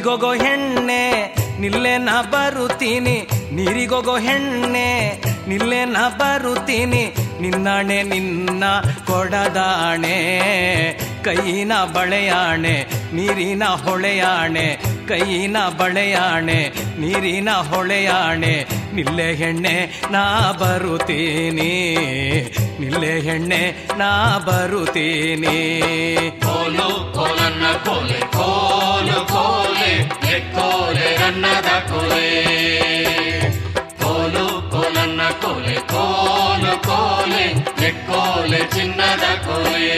ನೀರಿಗೋಗೋ ಹೆಣ್ಣೆ ನಿಲ್ಲೆ ನಾ ಬರುತ್ತೀನಿ ನೀರಿಗೋಗೋ ಹೆಣ್ಣೆ ನಿಲ್ಲೆ ನಾ ಬರುತ್ತೀನಿ ನಿನ್ನಣೆ ನಿನ್ನ ಕೊಡದಾಣೆ ಕೈಯಿನ ಬಳೆಯಾಣೆ ನೀರಿನ ಹೊಳೆಯಾಣೆ ಕೈಯಿನ ಬಳೆಯಾಣೆ ನೀರಿನ ಹೊಳೆಯಾಣೆ ನಿಲ್ಲೆ ಹೆಣ್ಣೆ ನಾ ಬರುತ್ತೀನಿ ನಿಲ್ಲೆ ಹೆಣ್ಣೆ ನಾ ಬರುತ್ತೀನಿ ಕೋಲು ಕೋಲನ್ನ ಕೋಲೆ ಕೋಲು ಕೋಲೆ ಎಕ್ಕೋಲೆ ಅನ್ನದ ಕೋಲೆ ಕೋಲು ಕೋಲನ್ನ ಕೋಲೆ ಕೋಲು ಕೋಲೆ ಎಕ್ಕೋಲೆ ಚಿನ್ನದ ಕೋಲೆ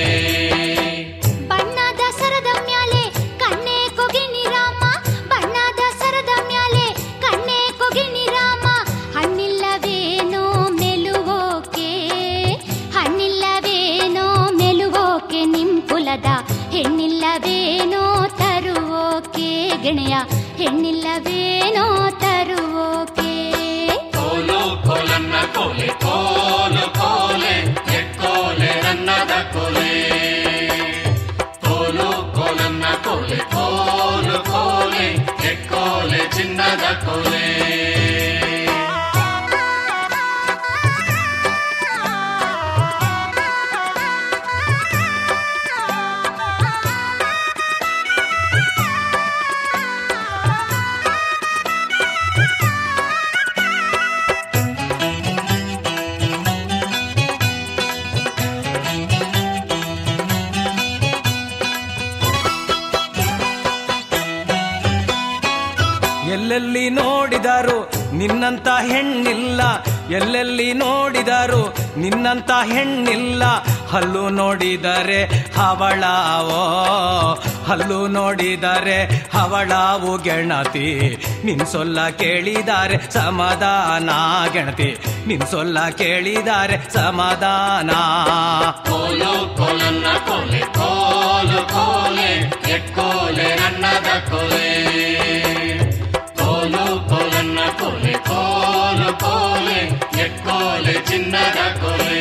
ಬಣ್ಣದ ಸರದ ಮ್ಯಾಲೆ ಕಣ್ಣೆ ಕೊಗಿನಿ ರಾಮ ಬಣ್ಣದ ಸರದ ಮ್ಯಾಲೆ ಕಣ್ಣೆ ಕೊಗಿನಿ ರಾಮ ಹಣ್ಣಿಲ್ಲವೇನೋ ಮೆಲುವೋಕೆ ಹಣ್ಣಿಲ್ಲವೇನೋ ಮೆಲುವೋಕೆ ನಿಮ್ ಕುಲದ ಹೆಣ್ಣಿಲ್ಲವೇನೋ ತರುವೋಕೆ ಗೆಳೆಯ ಹೆಣ್ಣಿಲ್ಲವೇನೋ ತರುವೋಕೆ ಕೋಲು ಕೋಲನ್ನ ಕೋಲೆ ಕೋಲು ಕೋಲೆ ಎಕ್ಕೋಲೆ ಅನ್ನದ ಕೋಲೆ ಕೋಲು ಕೋಲನ್ನ ಕೋಲೆ ಕೋಲು ಕೋಲೆ ಎಕ್ಕೋಲೆ ಚಿನ್ನದ ಕೋಲೆ ಎಲ್ಲೆಲ್ಲಿ ನೋಡಿದರು ನಿನ್ನಂತ ಹೆಣ್ಣಿಲ್ಲ ಎಲ್ಲೆಲ್ಲಿ ನೋಡಿದರು ನಿನ್ನಂತ ಹೆಣ್ಣಿಲ್ಲ ಹಲ್ಲು ನೋಡಿದರೆ ಹವಳಾವೋ ಹಲ್ಲು ನೋಡಿದರೆ ಹವಳಾವು ಗೆಣತಿ ನಿನ್ ಸೊಲ್ಲ ಕೇಳಿದರೆ ಸಮಾಧಾನ ಗೆಣತಿ ನಿನ್ ಸೊಲ್ಲ ಕೇಳಿದರೆ ಸಮಾಧಾನ ಕೋಲು ಕೋಲನ್ನ ಕೋಲೆ ಕೋಲು ಕೋಲೆ ಎಕ್ಕೋಲೆ ಅನ್ನದ ಕೋಲೆ ಕೋಲು ಕೋಲನ್ನ ಕೋಲೆ ಕೋಲು ಕೋಲೆ ಎಕ್ಕೋಲೆ ಚಿನ್ನದ ಕೋಲೆ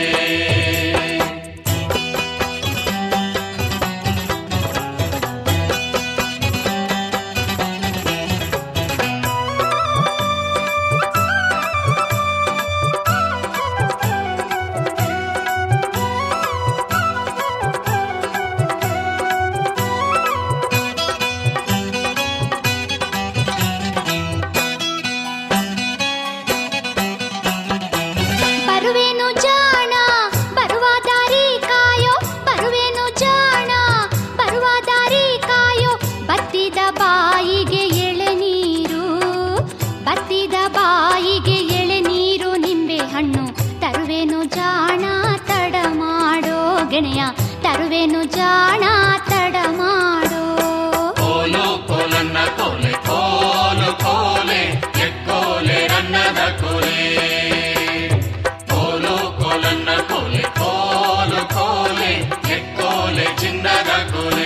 ಬರುವೇನು ಜಾಣ ಬರುವ ದಾರಿ ಕಾಯೋ ಬರುವೇನು ಜಾಣ ಬರುವ ದಾರಿ ಕಾಯೋ ಬತ್ತಿದ ಬಾಯಿಗೆ ಎಳೆನೀರು ಬತ್ತಿದ ಬಾಯಿಗೆ ಎಳೆನೀರು ನಿಂಬೆ ಹಣ್ಣು ತರುವೇನು ಜಾಣ ತಡ ಮಾಡೋ ಗೆಳೆಯ ತರುವೇನು ಜಾಣ ತಡ ಮಾಡೋ ಕೋಲು ಕೋಲನ್ನ ಕೋಲೆ ಕೋಲು ಕೋಲೆ ಎಕ್ಕೋಲೆ ಅನ್ನದ ಕೋಲೆ ಕೋಲು ಕೋಲನ್ನ ಕೋಲೆ ಕೋಲು ಕೋಲೆ ಎಕ್ಕೋಲೆ ಚಿನ್ನದ ಕೋಲೆ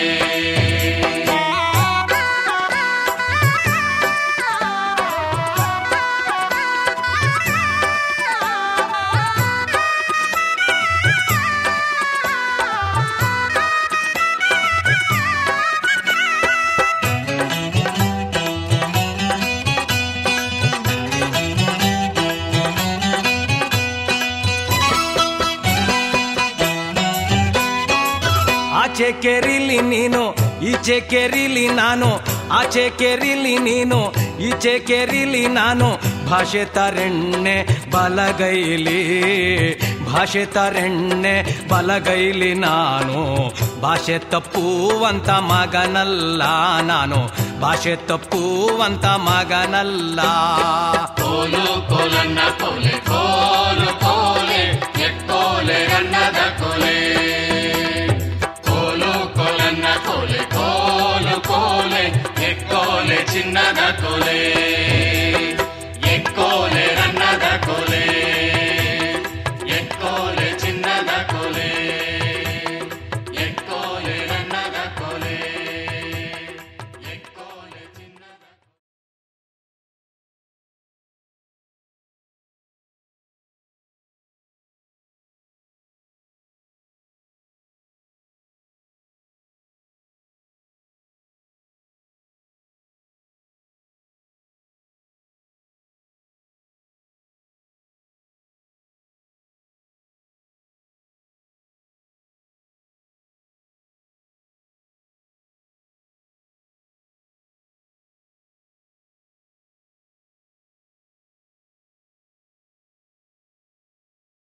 ಆಚೆ ಕೆರಿಲಿ ನೀನು ಈಚೆ ಕೆರಿಲಿ ನಾನು ಆಚೆ ಕೆರಿಲಿ ನೀನು ಈಚೆ ಕೆರಿಲಿ ನಾನು ಭಾಷೆ ತರೆಣ್ಣೆ ಬಲಗೈಲಿ ಭಾಷೆ ತರೆಣ್ಣೆ ಬಲಗೈಲಿ ನಾನು ಭಾಷೆ ತಪ್ಪುವಂತ ಮಗನಲ್ಲ ನಾನು ಭಾಷೆ ತಪ್ಪುವಂತ ಮಗನಲ್ಲ ಕೋಲು ಕೋಲನ್ನ ಕೋಲೆ ಕೋಲು ಕೋಲೆ ಎಕ್ಕೋಲೆ ಅನ್ನದ ಕೋಲೆ ಕೋಲು ಕೋಲನ್ನ ಕೋಲೆ ಕೋಲು ಕೋಲೆ ಎಕ್ಕೋಲೆ ಚಿನ್ನದ ಕೋಲೆ